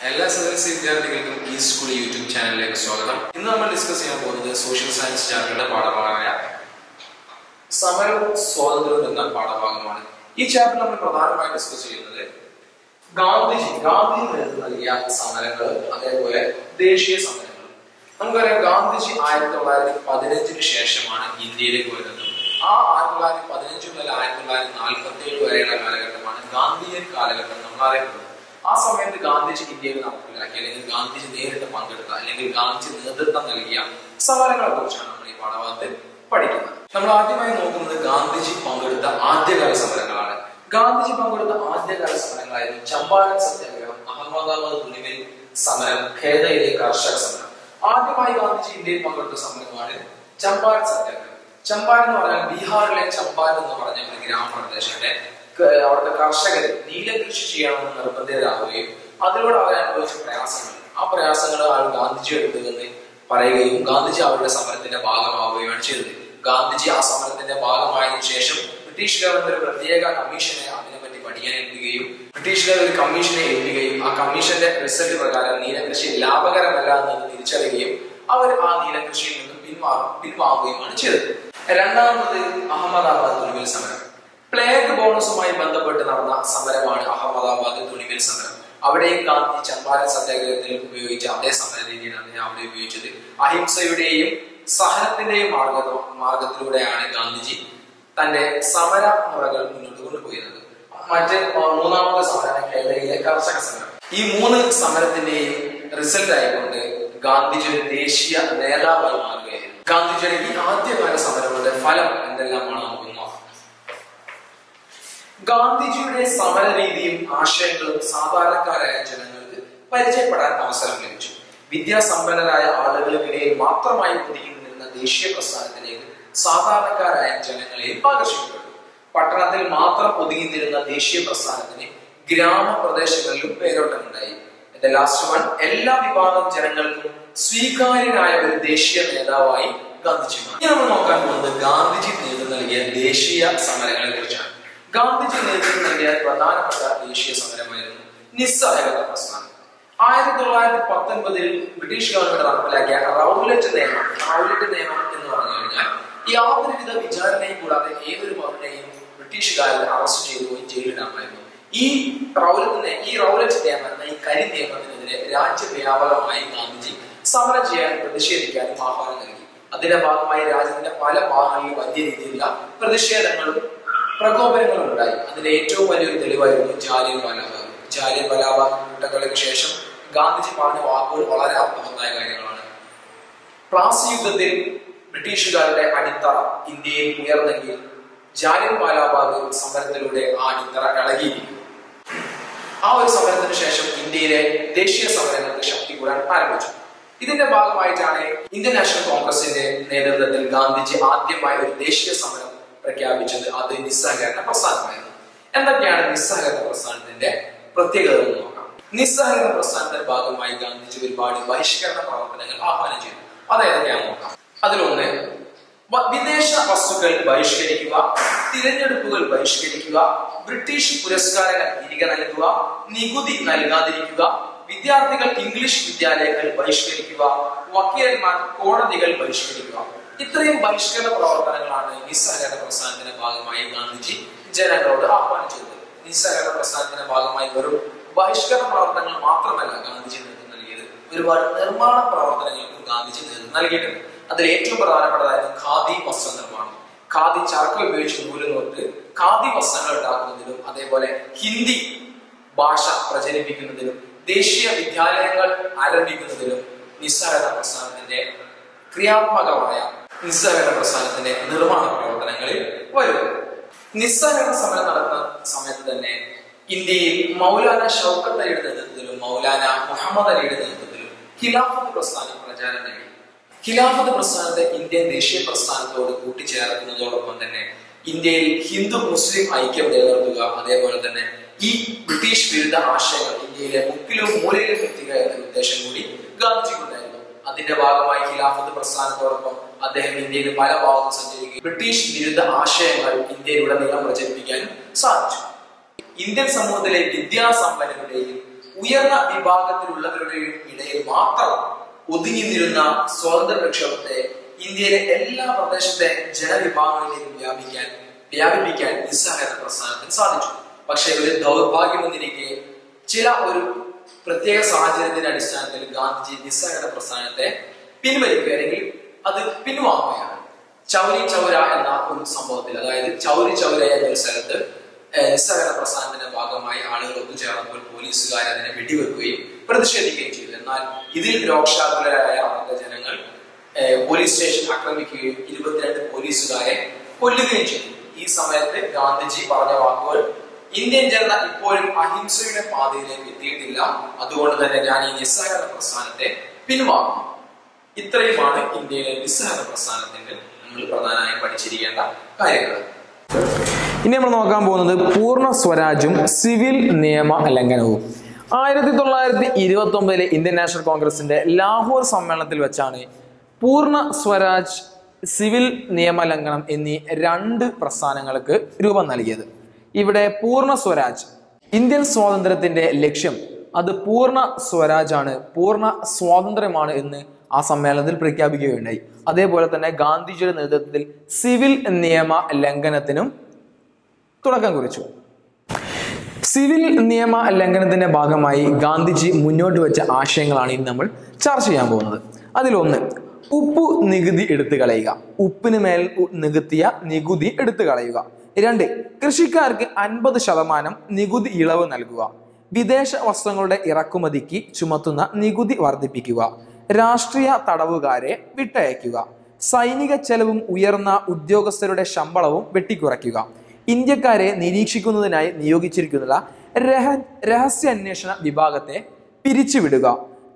എല്ലാ S S വിദ്യാർത്ഥികൾക്കും ഈ സ്കൂൾ യൂട്യൂബ് ചാനലിലേക്ക് സ്വാഗതം ഇന്ന് നമ്മൾ ഡിസ്കസ് ചെയ്യാൻ പോകുന്നത് സോഷ്യൽ സയൻസ് ചാപ്റ്ററുടെ പാഠഭാഗമായ സമരവും സ്വാതന്ത്ര്യവും എന്ന പാഠഭാഗമാണ് ഈ ചാപ്റ്റർ നമ്മൾ പ്രധാനമായി ഡിസ്കസ് ചെയ്യുന്നത് ഗാന്ധിജി ഗാന്ധിജി നേതൃത്വം നൽകിയ സമരങ്ങൾ അതേപോലെ ദേശീയ സമരങ്ങൾ നമുക്കറിയാം ഗാന്ധിജി ആയിരത്തി തൊള്ളായിരത്തി പതിനഞ്ചിന് ശേഷമാണ് ഇന്ത്യയിലേക്ക് വരുന്നത് ആ ആയിരത്തി തൊള്ളായിരത്തി പതിനഞ്ച് മുതൽ ആയിരത്തി തൊള്ളായിരത്തി നാൽപ്പത്തി ഏഴ് വരെയുള്ള കാലഘട്ടമാണ് ഗാന്ധിയൻ കാലഘട്ടം നമ്മൾ അറിയപ്പെടുന്നത് ആ സമയത്ത് ഗാന്ധിജി ഇന്ത്യയിൽ നടപ്പിലാക്കി അല്ലെങ്കിൽ ഗാന്ധിജി നേരിട്ട് പങ്കെടുത്ത അല്ലെങ്കിൽ ഗാന്ധിജി നേതൃത്വം നൽകിയ സമരങ്ങളെ കുറിച്ചാണ് നമ്മൾ ഈ പാഠഭാഗത്ത് പഠിക്കുന്നത് നമ്മൾ ആദ്യമായി നോക്കുന്നത് ഗാന്ധിജി പങ്കെടുത്ത ആദ്യകാല സമരങ്ങളാണ് ഗാന്ധിജി പങ്കെടുത്ത ആദ്യകാല സമരങ്ങളായിരുന്നു ചമ്പാരൻ സത്യാഗ്രഹം അഹമ്മദാബാദ് തുണിമിൽ സമരം ഖേദയിലെ കർഷക സമരം ആദ്യമായി ഗാന്ധിജി ഇന്ത്യയിൽ പങ്കെടുത്ത സമരമാണ് ചമ്പാരൻ സത്യാഗ്രഹം ചമ്പാരൻ എന്ന് പറഞ്ഞാൽ ബീഹാറിലെ ചമ്പാരൻ എന്ന് പറഞ്ഞ ഒരു ഗ്രാമപ്രദേശത്തെ ക- അവിടുത്തെ കർഷകർ നീലകൃഷി ചെയ്യണമെന്ന് നിർബന്ധിതരാകുകയും അതിലൂടെ അവർ അനുഭവിച്ച പ്രയാസങ്ങൾ ആ പ്രയാസങ്ങൾ ആൾ ഗാന്ധിജി എടുത്തു എന്ന് പറയുകയും ഗാന്ധിജി അവരുടെ സമരത്തിന്റെ ഭാഗമാവുകയുമാണ് ചെയ്തത് ഗാന്ധിജി ആ സമരത്തിന്റെ ഭാഗമായതിനു ശേഷം ബ്രിട്ടീഷ് ഗവൺമെന്റ് ഒരു പ്രത്യേക കമ്മീഷനെ അതിനെപ്പറ്റി പഠിക്കാൻ ഏൽപ്പിക്കുകയും ബ്രിട്ടീഷുകാർ ഒരു കമ്മീഷനെ ഏൽപ്പിക്കുകയും ആ കമ്മീഷന്റെ റിസൾട്ട് പ്രകാരം നീലകൃഷി ലാഭകരമല്ല എന്ന് തിരിച്ചറിയുകയും അവർ ആ നീലകൃഷിയിൽ നിന്ന് പിന്മാറും പിൻവാങ്ങുകയുമാണ് ചെയ്തത് രണ്ടാമത് അഹമ്മദാബാദ് തുണിമിൽ സമരം പ്ലേഗ് ബോണസുമായി ബന്ധപ്പെട്ട് നടന്ന സമരമാണ് അഹമ്മദാബാദ് തുണിമിൽ സമരം അവിടെയും ഗാന്ധി ചമ്പാരൻ സത്യാഗ്രഹത്തിൽ ഉപയോഗിച്ച അതേ സമര രീതിയാണ് അദ്ദേഹം അവിടെ ഉപയോഗിച്ചത് അഹിംസയുടെയും സഹനത്തിന്റെയും മാർഗ മാർഗത്തിലൂടെയാണ് ഗാന്ധിജി തന്റെ സമര മുറകൾ മുന്നോട്ട് കൊണ്ടുപോയിരുന്നത് മറ്റ് മൂന്നാമത്തെ സമരമാണ് കേരളയിലെ കർഷക സമരം ഈ മൂന്ന് സമരത്തിന്റെയും റിസൾട്ട് ആയിക്കൊണ്ട് ഗാന്ധിജി ഒരു ദേശീയ നേതാവായി മാറുകയായിരുന്നു ഗാന്ധിജിയുടെ ഈ ആദ്യകാല സമരങ്ങളുടെ ഫലം എന്തെല്ലാമാണ് നമുക്ക് നോക്കാം ഗാന്ധിജിയുടെ സമര രീതിയും ആശയങ്ങളും സാധാരണക്കാരായ ജനങ്ങൾക്ക് പരിചയപ്പെടാൻ അവസരം ലഭിച്ചു വിദ്യാസമ്പന്നരായ ആളുകൾക്കിടയിൽ മാത്രമായി ഒതുങ്ങി നിന്നിരുന്ന ദേശീയ പ്രസ്ഥാനത്തിലേക്ക് സാധാരണക്കാരായ ജനങ്ങളെയും ആകർഷിക്കപ്പെട്ടു പട്ടണത്തിൽ മാത്രം ഒതുങ്ങി നിന്നിരുന്ന ദേശീയ പ്രസ്ഥാനത്തിന് ഗ്രാമപ്രദേശങ്ങളിലും പേരോട്ടമുണ്ടായി ദ ലാസ്റ്റ് വൺ എല്ലാ വിഭാഗം ജനങ്ങൾക്കും സ്വീകാര്യനായ ഒരു ദേശീയ നേതാവായി ഗാന്ധിജി മാറി ഇനി നമ്മൾ നോക്കാൻ പോകുന്നത് ഗാന്ധിജി നേതൃത്വം നൽകിയ ദേശീയ സമരങ്ങളെ കുറിച്ചാണ് ഗാന്ധിജി നേതൃത്വം നൽകിയ പ്രധാനപ്പെട്ട ദേശീയ സമരമായിരുന്നു നിസ്സഹകരണ പ്രസ്ഥാനം ആയിരത്തി തൊള്ളായിരത്തി പത്തൊൻപതിൽ ബ്രിട്ടീഷ് ഗവൺമെന്റ് നടപ്പിലാക്കിയ റൗലറ്റ് നിയമം റൗലറ്റ് നിയമം എന്ന് പറഞ്ഞു കഴിഞ്ഞാൽ യാതൊരുവിധ വിചാരണയും കൂടാതെ ഏതൊരു പൗരനെയും ബ്രിട്ടീഷുകാർ അറസ്റ്റ് ചെയ്യുകയും ജയിലിടാമായിരുന്നു ഈ റൗലറ്റിനെ ഈ റൗലറ്റ് നിയമം എന്ന ഈ കരി നിയമത്തിനെതിരെ രാജ്യവ്യാപകമായി ഗാന്ധിജി സമരം ചെയ്യാനും പ്രതിഷേധിക്കാനും ആഹ്വാനം നൽകി അതിന്റെ ഭാഗമായി രാജ്യത്തിന്റെ പല ഭാഗങ്ങളിലും വലിയ രീതിയിലുള്ള പ്രതിഷേധങ്ങളും പ്രകോപനങ്ങളും ഉണ്ടായി അതിന്റെ ഏറ്റവും വലിയൊരു തെളിവായിരുന്നു ജാലിയൻ വാലാബാഗ് ജാലിയൻ വാലാബാഗ് കൂട്ടങ്ങൾക്ക് ശേഷം ഗാന്ധിജി പറഞ്ഞ വാക്കുകൾ വളരെ അർത്ഥവത്തായ കാര്യങ്ങളാണ് പ്ലാസി യുദ്ധത്തിൽ ബ്രിട്ടീഷുകാരുടെ അടിത്തറ ഇന്ത്യയിൽ ഉയർന്നെങ്കിൽ ജാലിയൻ വാലാബാഗ് സമരത്തിലൂടെ ആ അടിത്തറ ഇളകിയിരിക്കുന്നു ആ ഒരു സമരത്തിന് ശേഷം ഇന്ത്യയിലെ ദേശീയ സമരങ്ങൾക്ക് ശക്തി കൂടാൻ ആരംഭിച്ചു ഇതിന്റെ ഭാഗമായിട്ടാണ് ഇന്ത്യൻ നാഷണൽ കോൺഗ്രസിന്റെ നേതൃത്വത്തിൽ ഗാന്ധിജി ആദ്യമായി ഒരു ദേശീയ സമരം പ്രഖ്യാപിച്ചത് അത് നിസ്സഹകരണ പ്രസ്ഥാനമായിരുന്നു എന്തൊക്കെയാണ് നിസ്സഹകരണ പ്രസ്ഥാനത്തിന്റെ പ്രത്യേകത എന്ന് നോക്കാം നിസ്സഹകരണ പ്രസ്ഥാനത്തിന്റെ ഭാഗമായി ഗാന്ധിജി ഒരുപാട് ബഹിഷ്കരണ പ്രവർത്തനങ്ങൾ ആഹ്വാനം ചെയ്തു അതേതൊക്കെയാണെന്ന് നോക്കാം അതിലൊന്ന് വ- വിദേശ വസ്തുക്കൾ ബഹിഷ്കരിക്കുക തിരഞ്ഞെടുപ്പുകൾ ബഹിഷ്കരിക്കുക ബ്രിട്ടീഷ് പുരസ്കാരങ്ങൾ തിരികെ നൽകുക നികുതി നൽകാതിരിക്കുക വിദ്യാർത്ഥികൾ ഇംഗ്ലീഷ് വിദ്യാലയങ്ങൾ ബഹിഷ്കരിക്കുക വക്കീലന്മാർ കോടതികൾ ബഹിഷ്കരിക്കുക ഇത്രയും ബഹിഷ്കരണ പ്രവർത്തനങ്ങളാണ് നിസ്സഹകരണ പ്രസ്ഥാനത്തിന്റെ ഭാഗമായി ഗാന്ധിജി ജനങ്ങളോട് ആഹ്വാനം ചെയ്തത് നിസ്സഹകരണ പ്രസ്ഥാനത്തിന്റെ ഭാഗമായി വെറും ബഹിഷ്കരണ പ്രവർത്തനങ്ങൾ മാത്രമല്ല ഗാന്ധിജി നേതൃത്വം നൽകിയത് ഒരുപാട് നിർമ്മാണ പ്രവർത്തനങ്ങൾക്കും ഗാന്ധിജി നേതൃത്വം നൽകിയിട്ടുണ്ട് അതിൽ ഏറ്റവും പ്രധാനപ്പെട്ടതായിരുന്നു ഖാദി വസ്ത്ര നിർമ്മാണം ഖാദി ചർക്ക ഉപയോഗിച്ച് നൂല് നോട്ട് ഖാദി വസ്ത്രങ്ങൾ ഉണ്ടാക്കുന്നതിലും അതേപോലെ ഹിന്ദി ഭാഷ പ്രചരിപ്പിക്കുന്നതിലും ദേശീയ വിദ്യാലയങ്ങൾ ആരംഭിക്കുന്നതിലും നിസ്സഹകരണ പ്രസ്ഥാനത്തിന്റെ ക്രിയാത്മകമായ നിസ്സഹകരണ പ്രസ്ഥാനത്തിന്റെ നിർമ്മാണ പ്രവർത്തനങ്ങളിൽ വരും നിസ്സഹകരണ സമരം നടക്കുന്ന സമയത്ത് തന്നെ ഇന്ത്യയിൽ മൗലാന ഷൗക്കത്ത് അലിയുടെ നേതൃത്വത്തിലും മൗലാന മുഹമ്മദ് അലിയുടെ നേതൃത്വത്തിലും ഖിലാഫത്ത് പ്രസ്ഥാനം പ്രചാരം നേടി ഖിലാഫത്ത് പ്രസ്ഥാനത്തെ ഇന്ത്യൻ ദേശീയ പ്രസ്ഥാനത്തോട് കൂട്ടിച്ചേർക്കുന്നതോടൊപ്പം തന്നെ ഇന്ത്യയിൽ ഹിന്ദു മുസ്ലിം ഐക്യം നിലനിർത്തുക അതേപോലെ തന്നെ ഈ ബ്രിട്ടീഷ് വിരുദ്ധ ആശയങ്ങൾ ഇന്ത്യയിലെ മുക്കിലും മൂലയിലും എത്തുക എന്ന ഉദ്ദേശം കൂടി ഗാന്ധിജിക്കുണ്ടായിരുന്നു അതിന്റെ ഭാഗമായി ഖിലാഫത്ത് പ്രസ്ഥാനത്തോടൊപ്പം അദ്ദേഹം ഇന്ത്യയിൽ പല ഭാഗത്തും സഞ്ചരിക്കുകയും ബ്രിട്ടീഷ് വിരുദ്ധ ആശയങ്ങൾ ഇന്ത്യയിലുടനീളം പ്രചരിപ്പിക്കാനും സാധിച്ചു ഇന്ത്യൻ സമൂഹത്തിലെ വിദ്യാസമ്പന്നരുടെയും ഉയർന്ന വിഭാഗത്തിലുള്ളവരുടെയും ഇടയിൽ മാത്രം ഒതുങ്ങിന്നിരുന്ന സ്വാതന്ത്ര്യ പ്രക്ഷോഭത്തെ ഇന്ത്യയിലെ എല്ലാ പ്രദേശത്തെ ജനവിഭാഗങ്ങളിലേക്കും വ്യാപിക്കാൻ വ്യാപിപ്പിക്കാൻ നിസ്സഹകരണ പ്രസ്ഥാനത്തിന് സാധിച്ചു പക്ഷേ ഒരു ദൗർഭാഗ്യം എന്നിരിക്കെ ചില ഒരു പ്രത്യേക സാഹചര്യത്തിന്റെ അടിസ്ഥാനത്തിൽ ഗാന്ധിജി നിസ്സഹകരണ പ്രസ്ഥാനത്തെ പിൻവലിക്കുക അല്ലെങ്കിൽ അത് പിൻവാങ്ങുകയാണ് ചൗരി ചൗര എന്ന ഒരു സംഭവത്തിൽ അതായത് ചൗരി ചൗര എന്ന ഒരു സ്ഥലത്ത് ഏഹ്, നിസ്സഹകരണ പ്രസ്ഥാനത്തിന്റെ ഭാഗമായി ആളുകൾ ഒത്തുചേർന്നപ്പോൾ പോലീസുകാർ അതിനെ വെടിവെക്കുകയും പ്രതിഷേധിക്കുകയും ചെയ്തു എന്നാൽ ഇതിൽ രോക്ഷാകുലരായ അവിടുത്തെ ജനങ്ങൾ ഏഹ്, പോലീസ് സ്റ്റേഷൻ ആക്രമിക്കുകയും ഇരുപത്തിരണ്ട് പോലീസുകാരെ കൊല്ലുകയും ചെയ്തു ഈ സമയത്ത് ഗാന്ധിജി പറഞ്ഞ വാക്കുകൾ ഇന്ത്യൻ ജനത ഇപ്പോഴും അഹിംസയുടെ പാതയിലേക്ക് എത്തിയിട്ടില്ല അതുകൊണ്ട് തന്നെ ഞാൻ ഈ നിസ്സഹകരണ പ്രസ്ഥാനത്തെ പിൻവാങ്ങും ഇത്രയുമാണ് ഇന്ത്യയിലെ നിസ്സഹകരണ പ്രസ്ഥാനത്തിന്റെ നമ്മൾ പ്രധാനമായും പഠിച്ചിരിക്കേണ്ട കാര്യങ്ങൾ ഇനി നമ്മൾ നോക്കാൻ പോകുന്നത് പൂർണ്ണ സ്വരാജും സിവിൽ നിയമ ലംഘനവും ആയിരത്തി തൊള്ളായിരത്തി ഇരുപത്തി ഒമ്പതിലെ ഇന്ത്യൻ നാഷണൽ കോൺഗ്രസിന്റെ ലാഹോർ സമ്മേളനത്തിൽ വെച്ചാണ് പൂർണ്ണ സ്വരാജ് സിവിൽ നിയമലംഘനം എന്നീ രണ്ട് പ്രസ്ഥാനങ്ങൾക്ക് രൂപം നൽകിയത് ഇവിടെ പൂർണ്ണ സ്വരാജ് ഇന്ത്യൻ സ്വാതന്ത്ര്യത്തിന്റെ ലക്ഷ്യം അത് പൂർണ്ണ സ്വരാജാണ് പൂർണ്ണ സ്വാതന്ത്ര്യമാണ് എന്ന് ആ സമ്മേളനത്തിൽ പ്രഖ്യാപിക്കുകയുണ്ടായി അതേപോലെ തന്നെ ഗാന്ധിജിയുടെ നേതൃത്വത്തിൽ സിവിൽ നിയമ ലംഘനത്തിനും തുടക്കം കുറിച്ചു സിവിൽ നിയമ ലംഘനത്തിന്റെ ഭാഗമായി ഗാന്ധിജി മുന്നോട്ട് വെച്ച ആശയങ്ങളാണ് ഇനി നമ്മൾ ചർച്ച ചെയ്യാൻ പോകുന്നത് അതിലൊന്ന് ഉപ്പ് നികുതി എടുത്തു കളയുക ഉപ്പിന് മേൽ ഉ- നികുത്തിയ നികുതി എടുത്തു കളയുക രണ്ട് കൃഷിക്കാർക്ക് അൻപത് ശതമാനം നികുതി ഇളവ് നൽകുക വിദേശ വസ്ത്രങ്ങളുടെ ഇറക്കുമതിക്ക് ചുമത്തുന്ന നികുതി വർദ്ധിപ്പിക്കുക രാഷ്ട്രീയ തടവുകാരെ വിട്ടയക്കുക സൈനിക ചെലവും ഉയർന്ന ഉദ്യോഗസ്ഥരുടെ ശമ്പളവും വെട്ടിക്കുറയ്ക്കുക ഇന്ത്യക്കാരെ നിരീക്ഷിക്കുന്നതിനായി നിയോഗിച്ചിരിക്കുന്ന രഹ രഹസ്യാന്വേഷണ വിഭാഗത്തെ പിരിച്ചുവിടുക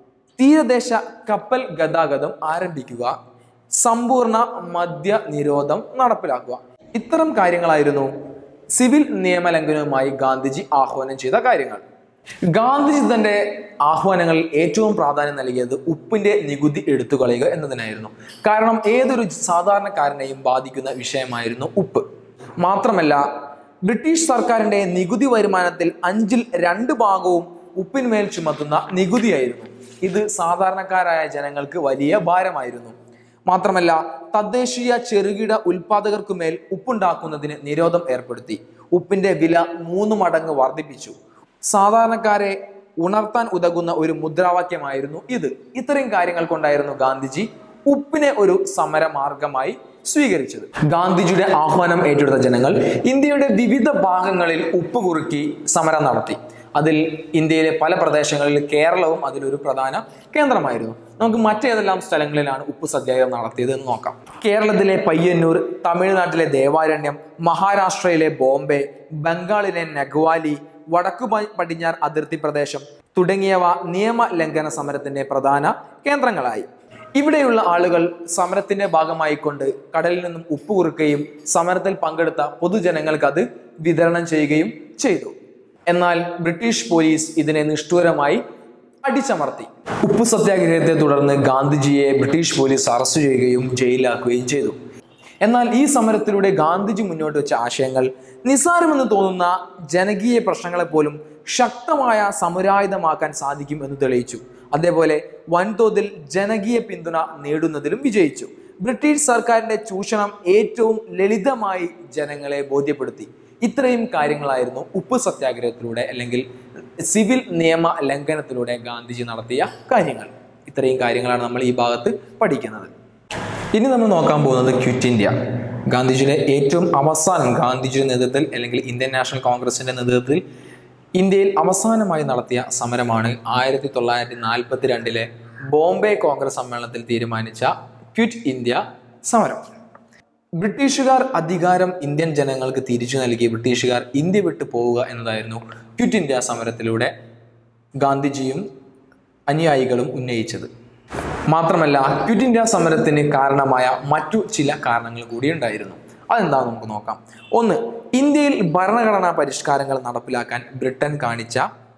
തീരദേശ കപ്പൽ ഗതാഗതം ആരംഭിക്കുക സമ്പൂർണ്ണ മദ്യ നിരോധം നടപ്പിലാക്കുക ഇത്തരം കാര്യങ്ങളായിരുന്നു സിവിൽ നിയമലംഘനവുമായി ഗാന്ധിജി ആഹ്വാനം ചെയ്ത കാര്യങ്ങൾ ഗാന്ധിജി തന്റെ ആഹ്വാനങ്ങളിൽ ഏറ്റവും പ്രാധാന്യം നൽകിയത് ഉപ്പിന്റെ നികുതി എടുത്തു കളയുക എന്നതിനായിരുന്നു കാരണം ഏതൊരു സാധാരണക്കാരനെയും ബാധിക്കുന്ന വിഷയമായിരുന്നു ഉപ്പ് മാത്രമല്ല ബ്രിട്ടീഷ് സർക്കാരിന്റെ നികുതി വരുമാനത്തിൽ അഞ്ചിൽ രണ്ട് ഭാഗവും ഉപ്പിന്മേൽ ചുമത്തുന്ന നികുതിയായിരുന്നു ഇത് സാധാരണക്കാരായ ജനങ്ങൾക്ക് വലിയ ഭാരമായിരുന്നു മാത്രമല്ല തദ്ദേശീയ ചെറുകിട ഉൽപാദകർക്കുമേൽ ഉപ്പുണ്ടാക്കുന്നതിന് നിരോധം ഏർപ്പെടുത്തി ഉപ്പിന്റെ വില മൂന്ന് മടങ്ങ് വർദ്ധിപ്പിച്ചു സാധാരണക്കാരെ ഉണർത്താൻ ഉതകുന്ന ഒരു മുദ്രാവാക്യമായിരുന്നു ഇത് ഇത്രയും കാര്യങ്ങൾ കൊണ്ടായിരുന്നു ഗാന്ധിജി ഉപ്പിനെ ഒരു സമര മാർഗമായി സ്വീകരിച്ചത് ഗാന്ധിജിയുടെ ആഹ്വാനം ഏറ്റെടുത്ത ജനങ്ങൾ ഇന്ത്യയുടെ വിവിധ ഭാഗങ്ങളിൽ ഉപ്പ് കുറുക്കി സമരം നടത്തി അതിൽ ഇന്ത്യയിലെ പല പ്രദേശങ്ങളിൽ കേരളവും അതിലൊരു പ്രധാന കേന്ദ്രമായിരുന്നു നമുക്ക് മറ്റേതെല്ലാം സ്ഥലങ്ങളിലാണ് ഉപ്പ് സത്യാഗ്രഹം നടത്തിയത് എന്ന് നോക്കാം കേരളത്തിലെ പയ്യന്നൂർ തമിഴ്നാട്ടിലെ ദേവാരണ്യം മഹാരാഷ്ട്രയിലെ ബോംബെ ബംഗാളിലെ നഗ്വാലി വടക്കു പ- പടിഞ്ഞാറ് അതിർത്തി പ്രദേശം തുടങ്ങിയവ നിയമ ലംഘന സമരത്തിന്റെ പ്രധാന കേന്ദ്രങ്ങളായി ഇവിടെയുള്ള ആളുകൾ സമരത്തിന്റെ ഭാഗമായി കൊണ്ട് കടലിൽ നിന്നും ഉപ്പ് കുറുക്കുകയും സമരത്തിൽ പങ്കെടുത്ത പൊതുജനങ്ങൾക്ക് അത് വിതരണം ചെയ്യുകയും ചെയ്തു എന്നാൽ ബ്രിട്ടീഷ് പോലീസ് ഇതിനെ നിഷ്ഠൂരമായി അടിച്ചമർത്തി ഉപ്പു സത്യാഗ്രഹത്തെ തുടർന്ന് ഗാന്ധിജിയെ ബ്രിട്ടീഷ് പോലീസ് അറസ്റ്റ് ചെയ്യുകയും ജയിലിലാക്കുകയും ചെയ്തു എന്നാൽ ഈ സമരത്തിലൂടെ ഗാന്ധിജി മുന്നോട്ട് വെച്ച ആശയങ്ങൾ നിസ്സാരമെന്ന് തോന്നുന്ന ജനകീയ പ്രശ്നങ്ങളെ പോലും ശക്തമായ സമുരായുധമാക്കാൻ സാധിക്കും എന്ന് തെളിയിച്ചു അതേപോലെ വൻതോതിൽ ജനകീയ പിന്തുണ നേടുന്നതിലും വിജയിച്ചു ബ്രിട്ടീഷ് സർക്കാരിന്റെ ചൂഷണം ഏറ്റവും ലളിതമായി ജനങ്ങളെ ബോധ്യപ്പെടുത്തി ഇത്രയും കാര്യങ്ങളായിരുന്നു ഉപ്പ് സത്യാഗ്രഹത്തിലൂടെ അല്ലെങ്കിൽ സിവിൽ നിയമ ലംഘനത്തിലൂടെ ഗാന്ധിജി നടത്തിയ കാര്യങ്ങൾ ഇത്രയും കാര്യങ്ങളാണ് നമ്മൾ ഈ ഭാഗത്ത് പഠിക്കുന്നത് ഇനി നമ്മൾ നോക്കാൻ പോകുന്നത് ക്വിറ്റ് ഇന്ത്യ ഗാന്ധിജിയുടെ ഏറ്റവും അവസാനം ഗാന്ധിജിയുടെ നേതൃത്വത്തിൽ അല്ലെങ്കിൽ ഇന്ത്യൻ നാഷണൽ കോൺഗ്രസിന്റെ നേതൃത്വത്തിൽ ഇന്ത്യയിൽ അവസാനമായി നടത്തിയ സമരമാണ് ആയിരത്തി തൊള്ളായിരത്തി നാൽപ്പത്തി രണ്ടിലെ ബോംബെ കോൺഗ്രസ് സമ്മേളനത്തിൽ തീരുമാനിച്ച ക്വിറ്റ് ഇന്ത്യ സമരം ബ്രിട്ടീഷുകാർ അധികാരം ഇന്ത്യൻ ജനങ്ങൾക്ക് തിരിച്ചു നൽകി ബ്രിട്ടീഷുകാർ ഇന്ത്യ വിട്ടു പോവുക എന്നതായിരുന്നു ക്വിറ്റ് ഇന്ത്യ സമരത്തിലൂടെ ഗാന്ധിജിയും അനുയായികളും ഉന്നയിച്ചത് മാത്രമല്ല ക്വിറ്റ് ഇന്ത്യ സമരത്തിന് കാരണമായ മറ്റു ചില കാരണങ്ങൾ കൂടി ഉണ്ടായിരുന്നു അതെന്താണെന്ന് നമുക്ക് നോക്കാം ഒന്ന് ഇന്ത്യയിൽ ഭരണഘടനാ പരിഷ്കാരങ്ങൾ നടപ്പിലാക്കാൻ ബ്രിട്ടൻ കാണിച്ച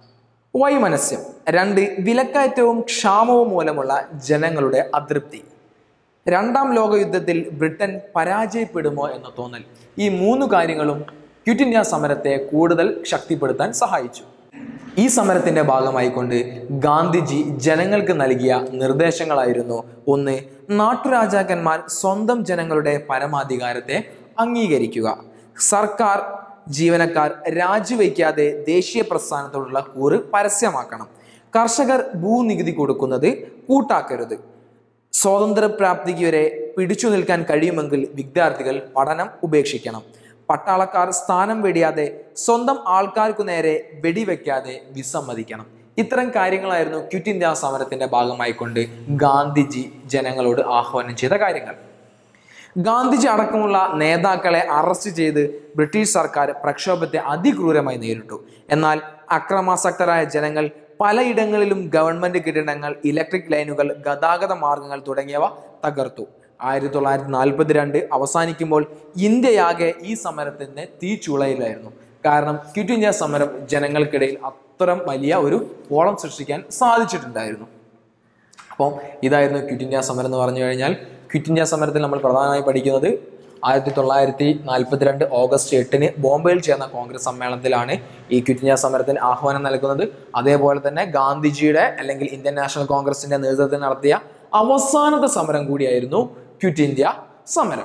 വൈമനസ്യം രണ്ട് വിലക്കയറ്റവും ക്ഷാമവും മൂലമുള്ള ജനങ്ങളുടെ അതൃപ്തി രണ്ടാം ലോക യുദ്ധത്തിൽ ബ്രിട്ടൻ പരാജയപ്പെടുമോ എന്ന തോന്നൽ ഈ മൂന്ന് കാര്യങ്ങളും ക്വിറ്റ് ഇന്ത്യ സമരത്തെ കൂടുതൽ ശക്തിപ്പെടുത്താൻ സഹായിച്ചു ഈ സമരത്തിന്റെ ഭാഗമായിക്കൊണ്ട് ഗാന്ധിജി ജനങ്ങൾക്ക് നൽകിയ നിർദ്ദേശങ്ങളായിരുന്നു ഒന്ന് നാട്ടുരാജാക്കന്മാർ സ്വന്തം ജനങ്ങളുടെ പരമാധികാരത്തെ അംഗീകരിക്കുക സർക്കാർ ജീവനക്കാർ രാജിവെക്കാതെ ദേശീയ പ്രസ്ഥാനത്തോടുള്ള കൂറ് പരസ്യമാക്കണം കർഷകർ ഭൂനികുതി കൊടുക്കുന്നത് കൂട്ടാക്കരുത് സ്വാതന്ത്ര്യപ്രാപ്തിക്ക് വരെ പിടിച്ചു നിൽക്കാൻ കഴിയുമെങ്കിൽ വിദ്യാർത്ഥികൾ പഠനം ഉപേക്ഷിക്കണം പട്ടാളക്കാർ സ്ഥാനം വെടിയാതെ സ്വന്തം ആൾക്കാർക്കു നേരെ വെടിവെക്കാതെ വിസമ്മതിക്കണം ഇത്തരം കാര്യങ്ങളായിരുന്നു ക്വിറ്റ് ഇന്ത്യ സമരത്തിന്റെ ഭാഗമായിക്കൊണ്ട് ഗാന്ധിജി ജനങ്ങളോട് ആഹ്വാനം ചെയ്ത കാര്യങ്ങൾ ഗാന്ധിജി അടക്കമുള്ള നേതാക്കളെ അറസ്റ്റ് ചെയ്ത് ബ്രിട്ടീഷ് സർക്കാർ പ്രക്ഷോഭത്തെ അതിക്രൂരമായി നേരിട്ടു എന്നാൽ അക്രമാസക്തരായ ജനങ്ങൾ പലയിടങ്ങളിലും ഗവൺമെന്റ് കെട്ടിടങ്ങൾ ഇലക്ട്രിക് ലൈനുകൾ ഗതാഗത മാർഗങ്ങൾ തുടങ്ങിയവ തകർത്തു ആയിരത്തി തൊള്ളായിരത്തി നാൽപ്പത്തിരണ്ട് അവസാനിക്കുമ്പോൾ ഇന്ത്യയാകെ ഈ സമരത്തിന് തീച്ചുളയിലായിരുന്നു കാരണം ക്വിറ്റ് ഇന്ത്യ സമരം ജനങ്ങൾക്കിടയിൽ അത്തരം വലിയ ഒരു ഓളം സൃഷ്ടിക്കാൻ സാധിച്ചിട്ടുണ്ടായിരുന്നു അപ്പം ഇതായിരുന്നു ക്വിറ്റ് ഇന്ത്യ സമരം എന്ന് പറഞ്ഞു കഴിഞ്ഞാൽ ക്വിറ്റ് ഇന്ത്യ സമരത്തിൽ നമ്മൾ പ്രധാനമായി പഠിക്കുന്നത് ആയിരത്തി തൊള്ളായിരത്തി നാൽപ്പത്തിരണ്ട് ഓഗസ്റ്റ് എട്ടിന് ബോംബെയിൽ ചേർന്ന കോൺഗ്രസ് സമ്മേളനത്തിലാണ് ഈ ക്വിറ്റ് ഇന്ത്യ സമരത്തിന് ആഹ്വാനം നൽകുന്നത് അതേപോലെ തന്നെ ഗാന്ധിജിയുടെ അല്ലെങ്കിൽ ഇന്ത്യൻ നാഷണൽ കോൺഗ്രസിന്റെ നേതൃത്വത്തിൽ നടത്തിയ അവസാനത്തെ സമരം കൂടിയായിരുന്നു ക്വിറ്റ് ഇന്ത്യ സമരം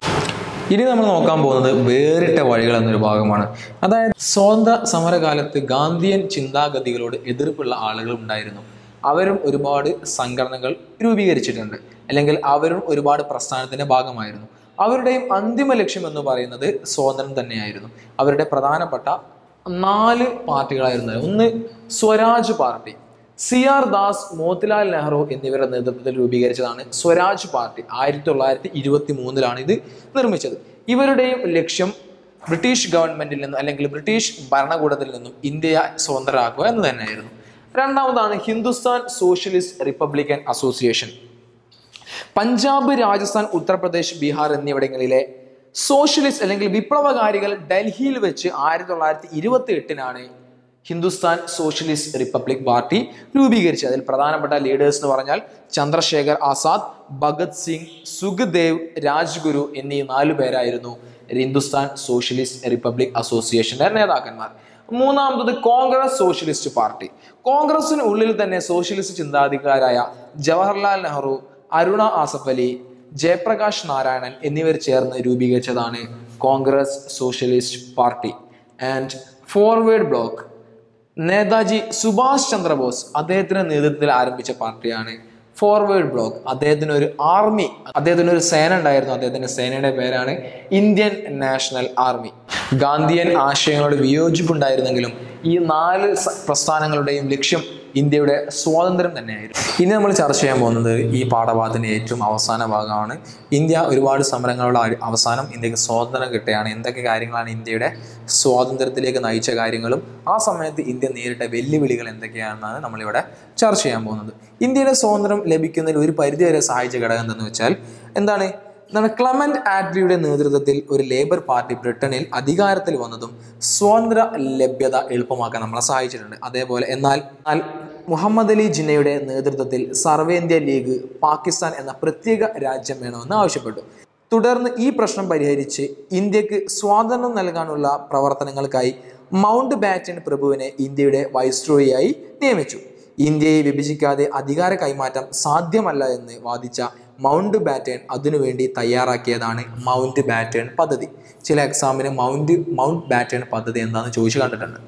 ഇനി നമ്മൾ നോക്കാൻ പോകുന്നത് വേറിട്ട വഴികൾ എന്നൊരു ഭാഗമാണ് അതായത് സ്വാതന്ത്ര്യ സമരകാലത്ത് ഗാന്ധിയൻ ചിന്താഗതികളോട് എതിർപ്പുള്ള ആളുകൾ ഉണ്ടായിരുന്നു അവരും ഒരുപാട് സംഘടനകൾ രൂപീകരിച്ചിട്ടുണ്ട് അല്ലെങ്കിൽ അവരും ഒരുപാട് പ്രസ്ഥാനത്തിന്റെ ഭാഗമായിരുന്നു അവരുടെയും അന്തിമ ലക്ഷ്യം എന്ന് പറയുന്നത് സ്വാതന്ത്ര്യം തന്നെയായിരുന്നു അവരുടെ പ്രധാനപ്പെട്ട നാല് പാർട്ടികളായിരുന്നു ഒന്ന് Swaraj party C R Das Motilal Nehru എന്നിവരുടെ നേതൃത്വത്തിൽ രൂപീകരിച്ചതാണ് സ്വരാജ് പാർട്ടി ആയിരത്തി തൊള്ളായിരത്തി ഇരുപത്തി മൂന്നിലാണ് ഇത് നിർമ്മിച്ചത് ഇവരുടെയും ലക്ഷ്യം ബ്രിട്ടീഷ് ഗവൺമെന്റിൽ നിന്നും അല്ലെങ്കിൽ ബ്രിട്ടീഷ് ഭരണകൂടത്തിൽ നിന്നും ഇന്ത്യയെ സ്വതന്ത്രരാക്കുക എന്ന് തന്നെയായിരുന്നു രണ്ടാമതാണ് Hindustan socialist republican association Punjab Rajasthan Uttar Pradesh Bihar എന്നിവിടങ്ങളിലെ സോഷ്യലിസ്റ്റ് അല്ലെങ്കിൽ വിപ്ലവകാരികൾ ഡൽഹിയിൽ വെച്ച് ആയിരത്തി തൊള്ളായിരത്തി ഇരുപത്തി എട്ടിനാണ് ഹിന്ദുസ്ഥാൻ സോഷ്യലിസ്റ്റ് റിപ്പബ്ലിക് പാർട്ടി രൂപീകരിച്ചത് അതിൽ പ്രധാനപ്പെട്ട ലീഡേഴ്സ് എന്ന് പറഞ്ഞാൽ ചന്ദ്രശേഖർ ആസാദ് ഭഗത് സിംഗ് സുഖദേവ് രാജ്ഗുരു എന്നീ നാലു പേരായിരുന്നു ഹിന്ദുസ്ഥാൻ സോഷ്യലിസ്റ്റ് റിപ്പബ്ലിക് അസോസിയേഷന്റെ നേതാക്കന്മാർ മൂന്നാമത്തത് കോൺഗ്രസ് സോഷ്യലിസ്റ്റ് പാർട്ടി കോൺഗ്രസിന് ഉള്ളിൽ തന്നെ സോഷ്യലിസ്റ്റ് ചിന്താധികാരായ ജവഹർലാൽ നെഹ്റു അരുണ ആസഫ് അലി ജയപ്രകാശ് നാരായണൻ എന്നിവർ ചേർന്ന് രൂപീകരിച്ചതാണ് Congress socialist party and forward bloc Netaji Subhash Chandrabose അദ്ദേഹത്തിന്റെ നേതൃത്വത്തിൽ ആരംഭിച്ച പാർട്ടിയാണ് ഫോർവേഡ് ബ്ലോക്ക് അദ്ദേഹത്തിന് ഒരു ആർമി അദ്ദേഹത്തിന് ഒരു സേന ഉണ്ടായിരുന്നു അദ്ദേഹത്തിന്റെ സേനയുടെ പേരാണ് ഇന്ത്യൻ നാഷണൽ ആർമി ഗാന്ധിയൻ ആശയങ്ങളോട് വിയോജിപ്പുണ്ടായിരുന്നെങ്കിലും ഈ നാല് സ- പ്രസ്ഥാനങ്ങളുടെയും ലക്ഷ്യം ഇന്ത്യയുടെ സ്വാതന്ത്ര്യം തന്നെയായിരുന്നു ഇനി നമ്മൾ ചർച്ച ചെയ്യാൻ പോകുന്നത് ഈ പാഠഭാഗത്തിന്റെ ഏറ്റവും അവസാന ഭാഗമാണ് ഇന്ത്യ ഒരുപാട് സമരങ്ങളുടെ അടി- അവസാനം ഇന്ത്യക്ക് സ്വാതന്ത്ര്യം കിട്ടുകയാണ് എന്തൊക്കെ കാര്യങ്ങളാണ് ഇന്ത്യയുടെ സ്വാതന്ത്ര്യത്തിലേക്ക് നയിച്ച കാര്യങ്ങളും ആ സമയത്ത് ഇന്ത്യ നേരിട്ട വെല്ലുവിളികൾ എന്തൊക്കെയാണെന്നാണ് നമ്മളിവിടെ ചർച്ച ചെയ്യാൻ പോകുന്നത് ഇന്ത്യയുടെ സ്വാതന്ത്ര്യം ലഭിക്കുന്നതിൽ ഒരു പരിധിവരെ സഹായിച്ച ഘടകം എന്തെന്ന് വെച്ചാൽ എന്താണ് എന്താണ് ക്ലമന്റ് ആറ്റ്ലിയുടെ നേതൃത്വത്തിൽ ഒരു ലേബർ പാർട്ടി ബ്രിട്ടനിൽ അധികാരത്തിൽ വന്നതും സ്വാതന്ത്ര്യ ലഭ്യത എളുപ്പമാക്കാൻ നമ്മളെ സഹായിച്ചിട്ടുണ്ട് അതേപോലെ എന്നാൽ എന്നാൽ മുഹമ്മദ് അലി ജിന്നയുടെ നേതൃത്വത്തിൽ സർവേന്ത്യ ലീഗ് പാകിസ്ഥാൻ എന്ന പ്രത്യേക രാജ്യം വേണമെന്ന് ആവശ്യപ്പെട്ടു തുടർന്ന് ഈ പ്രശ്നം പരിഹരിച്ച് ഇന്ത്യക്ക് സ്വാതന്ത്ര്യം നൽകാനുള്ള പ്രവർത്തനങ്ങൾക്കായി മൗണ്ട് ബാറ്റൻ പ്രഭുവിനെ ഇന്ത്യയുടെ വൈസ്രോയിയായി നിയമിച്ചു ഇന്ത്യയെ വിഭജിക്കാതെ അധികാര കൈമാറ്റം സാധ്യമല്ല എന്ന് വാദിച്ച മൗണ്ട് ബാറ്റേൺ അതിനുവേണ്ടി തയ്യാറാക്കിയതാണ് മൗണ്ട് ബാറ്റേൺ പദ്ധതി ചില എക്സാമിന് മൗണ്ട് മൗണ്ട് ബാറ്റേൺ പദ്ധതി എന്താണെന്ന് ചോദിച്ചു കണ്ടിട്ടുണ്ട്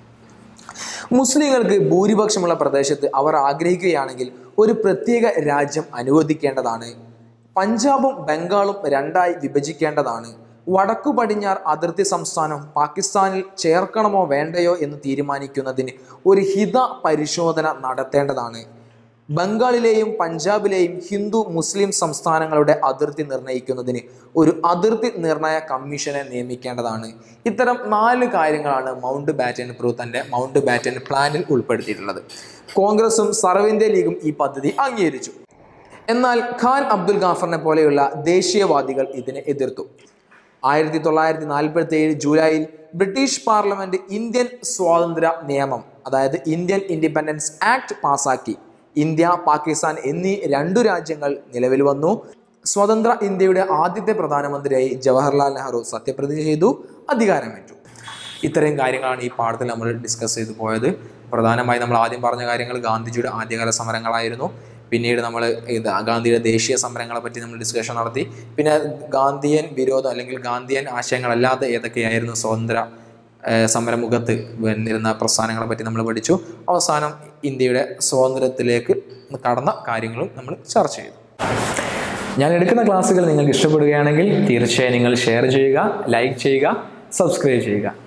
മുസ്ലിങ്ങൾക്ക് ഭൂരിപക്ഷമുള്ള പ്രദേശത്ത് അവർ ആഗ്രഹിക്കുകയാണെങ്കിൽ ഒരു പ്രത്യേക രാജ്യം അനുവദിക്കേണ്ടതാണ് പഞ്ചാബും ബംഗാളും രണ്ടായി വിഭജിക്കേണ്ടതാണ് വടക്കു പടിഞ്ഞാറ് അതിർത്തി സംസ്ഥാനം പാകിസ്ഥാനിൽ ചേർക്കണമോ വേണ്ടയോ എന്ന് തീരുമാനിക്കുന്നതിന് ഒരു ഹിത പരിശോധന നടത്തേണ്ടതാണ് ബംഗാളിലെയും പഞ്ചാബിലെയും ഹിന്ദു മുസ്ലിം സംസ്ഥാനങ്ങളുടെ അതിർത്തി നിർണ്ണയിക്കുന്നതിന് ഒരു അതിർത്തി നിർണയ കമ്മീഷനെ നിയമിക്കേണ്ടതാണ് ഇത്തരം നാല് കാര്യങ്ങളാണ് മൗണ്ട് ബാറ്റൻ പ്രൂ തന്റെ മൗണ്ട് ബാറ്റൻ പ്ലാനിൽ ഉൾപ്പെടുത്തിയിട്ടുള്ളത് കോൺഗ്രസും സർവ്വ ലീഗും ഈ പദ്ധതി അംഗീകരിച്ചു എന്നാൽ ഖാൻ അബ്ദുൽ ഗാഫറിനെ പോലെയുള്ള ദേശീയവാദികൾ ഇതിനെ എതിർത്തു ആയിരത്തി തൊള്ളായിരത്തി നാൽപ്പത്തി ഏഴ് ജൂലൈയിൽ ബ്രിട്ടീഷ് പാർലമെന്റ് ഇന്ത്യൻ സ്വാതന്ത്ര്യ നിയമം അതായത് ഇന്ത്യൻ ഇൻഡിപെൻഡൻസ് ആക്ട് പാസാക്കി ഇന്ത്യ പാകിസ്ഥാൻ എന്നീ രണ്ടു രാജ്യങ്ങൾ നിലവിൽ വന്നു സ്വതന്ത്ര ഇന്ത്യയുടെ ആദ്യത്തെ പ്രധാനമന്ത്രിയായി ജവഹർലാൽ നെഹ്റു സത്യപ്രതിജ്ഞ ചെയ്തു അധികാരമേറ്റു ഇത്രയും കാര്യങ്ങളാണ് ഈ പാഠത്തിൽ നമ്മൾ ഡിസ്കസ് ചെയ്തു പോയത് പ്രധാനമായി നമ്മൾ ആദ്യം പറഞ്ഞ കാര്യങ്ങൾ ഗാന്ധിജിയുടെ ആദ്യകാല സമരങ്ങളായിരുന്നു പിന്നീട് നമ്മൾ ഇത് ഗാന്ധിയുടെ ദേശീയ സമരങ്ങളെ പറ്റി നമ്മൾ ഡിസ്കഷൻ നടത്തി പിന്നെ ഗാന്ധിയൻ വിരോധം അല്ലെങ്കിൽ ഗാന്ധിയൻ ആശയങ്ങളല്ലാതെ ഏതൊക്കെയായിരുന്നു സ്വതന്ത്ര ഏഹ് സമരമുഖത്ത് വന്നിരുന്ന പ്രസ്ഥാനങ്ങളെ പറ്റി നമ്മൾ പഠിച്ചു അവസാനം ഇന്ത്യയുടെ സ്വാതന്ത്ര്യത്തിലേക്ക് കടന്ന കാര്യങ്ങളും നമ്മൾ ചർച്ച ചെയ്തു ഞാൻ എടുക്കുന്ന ക്ലാസ്സുകൾ നിങ്ങൾക്ക് ഇഷ്ടപ്പെടുകയാണെങ്കിൽ തീർച്ചയായും നിങ്ങൾ ഷെയർ ചെയ്യുക ലൈക്ക് ചെയ്യുക സബ്സ്ക്രൈബ് ചെയ്യുക